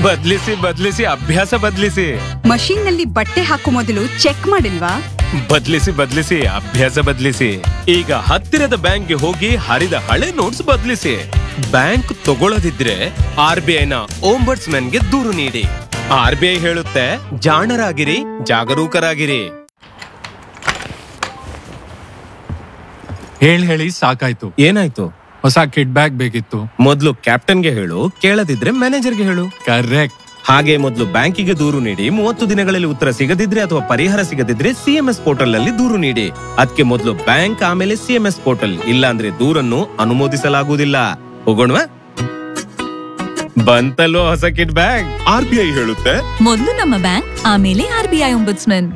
ಬದ್ಲಿಸಿ ಬದ್ಲಿಸಿ ಅಭ್ಯಾಸ ಬದ್ಲಿಸಿ ಮಷೀನ್ ನಲ್ಲಿ ಬಟ್ಟೆ ಹಾಕೋ ಮೊದಲು ಚೆಕ್ ಮಾಡಿಲ್ವಾ ಬದ್ಲಿಸಿ ಬದ್ಲಿಸಿ ಅಭ್ಯಾಸ ಬದ್ಲಿಸಿ ಈಗ ಹತ್ತಿರದ ಬ್ಯಾಂಕ್ಗೆ ಹೋಗಿ ಹರಿದ ಹಳೆ ನೋಟ್ಸ್ ಬದ್ಲಿಸಿ ಬ್ಯಾಂಕ್ ತಗೊಳ್ಳದಿದ್ರೆ ಆರ್ ಬಿ ಐನ ಗೆ ದೂರು ನೀಡಿ ಆರ್ ಬಿ ಐ ಹೇಳುತ್ತೆ ಜಾಣರಾಗಿರಿ ಜಾಗರೂಕರಾಗಿರಿ ಹೇಳ್ ಹೇಳಿ ಸಾಕಾಯ್ತು ಏನಾಯ್ತು ಹೊಸ ಕಿಡ್ ಬ್ಯಾಗ್ ಬೇಕಿತ್ತು ಮೊದ್ಲು ಕ್ಯಾಪ್ಟನ್ಗೆ ಹೇಳು ಕೇಳದಿದ್ರೆ ಮ್ಯಾನೇಜರ್ಗೆ ಹೇಳು ಕರೆಕ್ಟ್ ಹಾಗೆ ಮೊದಲು ಬ್ಯಾಂಕಿಗೆ ದೂರು ನೀಡಿ ಮೂವತ್ತು ದಿನಗಳಲ್ಲಿ ಉತ್ತರ ಸಿಗದಿದ್ರೆ ಅಥವಾ ಪರಿಹಾರ ಸಿಗದಿದ್ರೆ ಸಿಎಂಎಸ್ ಪೋರ್ಟಲ್ ನಲ್ಲಿ ದೂರು ನೀಡಿ ಅದಕ್ಕೆ ಮೊದಲು ಬ್ಯಾಂಕ್ ಆಮೇಲೆ ಸಿಎಂಎಸ್ ಪೋರ್ಟಲ್ ಇಲ್ಲ ಅಂದ್ರೆ ದೂರನ್ನು ಅನುಮೋದಿಸಲಾಗುವುದಿಲ್ಲ ಹೋಗೋಣವಾ ಬಂತಲ್ಲೋ ಹೊಸ kit bag R B I ಹೇಳುತ್ತೆ ಮೊದಲು ನಮ್ಮ ಬ್ಯಾಂಕ್ ಆಮೇಲೆ ಆರ್ ಬಿ ಐ ಒಂಬುಡ್ಸ್ಮನ್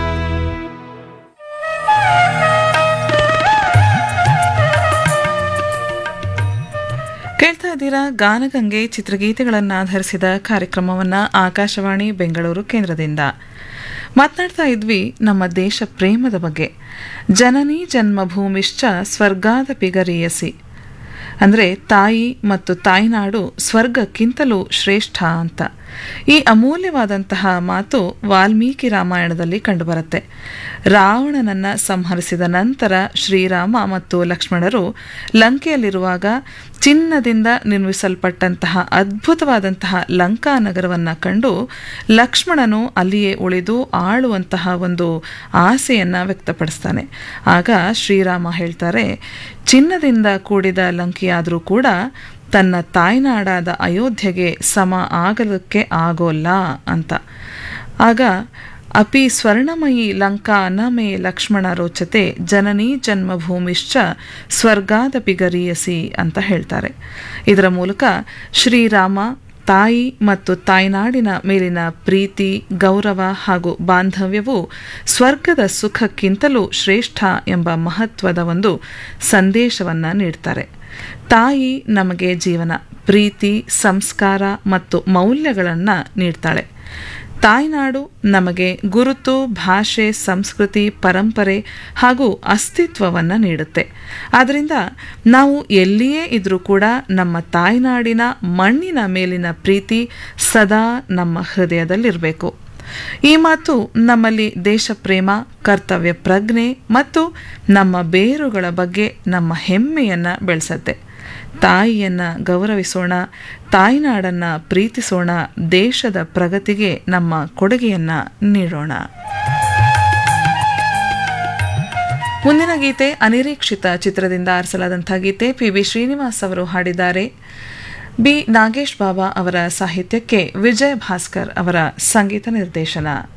ಕೇಳ್ತಾ ಇದ್ದೀರಾ ಗಾನಗಂಗೆ ಚಿತ್ರಗೀತೆಗಳನ್ನು ಆಧರಿಸಿದ ಕಾರ್ಯಕ್ರಮವನ್ನು ಆಕಾಶವಾಣಿ ಬೆಂಗಳೂರು ಕೇಂದ್ರದಿಂದ ಮಾತನಾಡ್ತಾ ಇದ್ವಿ ನಮ್ಮ ದೇಶ ಪ್ರೇಮದ ಬಗ್ಗೆ ಜನನಿ ಜನ್ಮಭೂಮಿಶ್ಚ ಸ್ವರ್ಗಾದ ಪಿಗರಿಯಸಿ ಅಂದರೆ ತಾಯಿ ಮತ್ತು ತಾಯ್ನಾಡು ಸ್ವರ್ಗಕ್ಕಿಂತಲೂ ಶ್ರೇಷ್ಠ ಅಂತ ಈ ಅಮೂಲ್ಯವಾದಂತಹ ಮಾತು ವಾಲ್ಮೀಕಿ ರಾಮಾಯಣದಲ್ಲಿ ಕಂಡುಬರುತ್ತೆ ರಾವಣನನ್ನ ಸಂಹರಿಸಿದ ನಂತರ ಶ್ರೀರಾಮ ಮತ್ತು ಲಕ್ಷ್ಮಣರು ಲಂಕೆಯಲ್ಲಿರುವಾಗ ಚಿನ್ನದಿಂದ ನಿರ್ಮಿಸಲ್ಪಟ್ಟಂತಹ ಅದ್ಭುತವಾದಂತಹ ಲಂಕಾ ನಗರವನ್ನು ಕಂಡು ಲಕ್ಷ್ಮಣನು ಅಲ್ಲಿಯೇ ಉಳಿದು ಆಳುವಂತಹ ಒಂದು ಆಸೆಯನ್ನು ವ್ಯಕ್ತಪಡಿಸ್ತಾನೆ ಆಗ ಶ್ರೀರಾಮ ಹೇಳ್ತಾರೆ ಚಿನ್ನದಿಂದ ಕೂಡಿದ ಲಂಕೆಯಾದರೂ ಕೂಡ ತನ್ನ ತಾಯ್ನಾಡಾದ ಅಯೋಧ್ಯೆಗೆ ಸಮ ಆಗಲಿಕ್ಕೆ ಆಗೋಲ್ಲ ಅಂತ ಆಗ ಅಪಿ ಸ್ವರ್ಣಮಯಿ ಲಂಕಾ ನಮೇ ಲಕ್ಷ್ಮಣ ರೋಚತೆ ಜನನಿ ಜನ್ಮಭೂಮಿಶ್ಚ ಸ್ವರ್ಗಾದಪಿ ಗರೀಯಸಿ ಅಂತ ಹೇಳ್ತಾರೆ ಇದರ ಮೂಲಕ ಶ್ರೀರಾಮ ತಾಯಿ ಮತ್ತು ತಾಯ್ನಾಡಿನ ಮೇಲಿನ ಪ್ರೀತಿ ಗೌರವ ಹಾಗೂ ಬಾಂಧವ್ಯವು ಸ್ವರ್ಗದ ಸುಖಕ್ಕಿಂತಲೂ ಶ್ರೇಷ್ಠ ಎಂಬ ಮಹತ್ವದ ಒಂದು ಸಂದೇಶವನ್ನು ನೀಡ್ತಾರೆ ತಾಯಿ ನಮಗೆ ಜೀವನ ಪ್ರೀತಿ ಸಂಸ್ಕಾರ ಮತ್ತು ಮೌಲ್ಯಗಳನ್ನು ನೀಡ್ತಾಳೆ ತಾಯ್ನಾಡು ನಮಗೆ ಗುರುತು ಭಾಷೆ ಸಂಸ್ಕೃತಿ ಪರಂಪರೆ ಹಾಗೂ ಅಸ್ತಿತ್ವವನ್ನು ನೀಡುತ್ತೆ ಆದ್ದರಿಂದ ನಾವು ಎಲ್ಲಿಯೇ ಇದ್ರೂ ಕೂಡ ನಮ್ಮ ತಾಯ್ನಾಡಿನ ಮಣ್ಣಿನ ಮೇಲಿನ ಪ್ರೀತಿ ಸದಾ ನಮ್ಮ ಹೃದಯದಲ್ಲಿರಬೇಕು ಈ ಮಾತು ನಮ್ಮಲ್ಲಿ ದೇಶ ಪ್ರೇಮ ಕರ್ತವ್ಯ ಪ್ರಜ್ಞೆ ಮತ್ತು ನಮ್ಮ ಬೇರುಗಳ ಬಗ್ಗೆ ನಮ್ಮ ಹೆಮ್ಮೆಯನ್ನು ಬೆಳೆಸತ್ತೆ ತಾಯಿಯನ್ನ ಗೌರವಿಸೋಣ ತಾಯ್ನಾಡನ್ನ ಪ್ರೀತಿಸೋಣ ದೇಶದ ಪ್ರಗತಿಗೆ ನಮ್ಮ ಕೊಡುಗೆಯನ್ನ ನೀಡೋಣ ಮುಂದಿನ ಗೀತೆ ಅನಿರೀಕ್ಷಿತ ಚಿತ್ರದಿಂದ ಆರಿಸಲಾದಂಥ ಗೀತೆ ಪಿ ವಿ ಶ್ರೀನಿವಾಸ್ ಅವರು ಹಾಡಿದ್ದಾರೆ ಬಿ ನಾಗೇಶ್ ಬಾಬಾ ಅವರ ಸಾಹಿತ್ಯಕ್ಕೆ ವಿಜಯ್ ಭಾಸ್ಕರ್ ಅವರ ಸಂಗೀತ ನಿರ್ದೇಶನ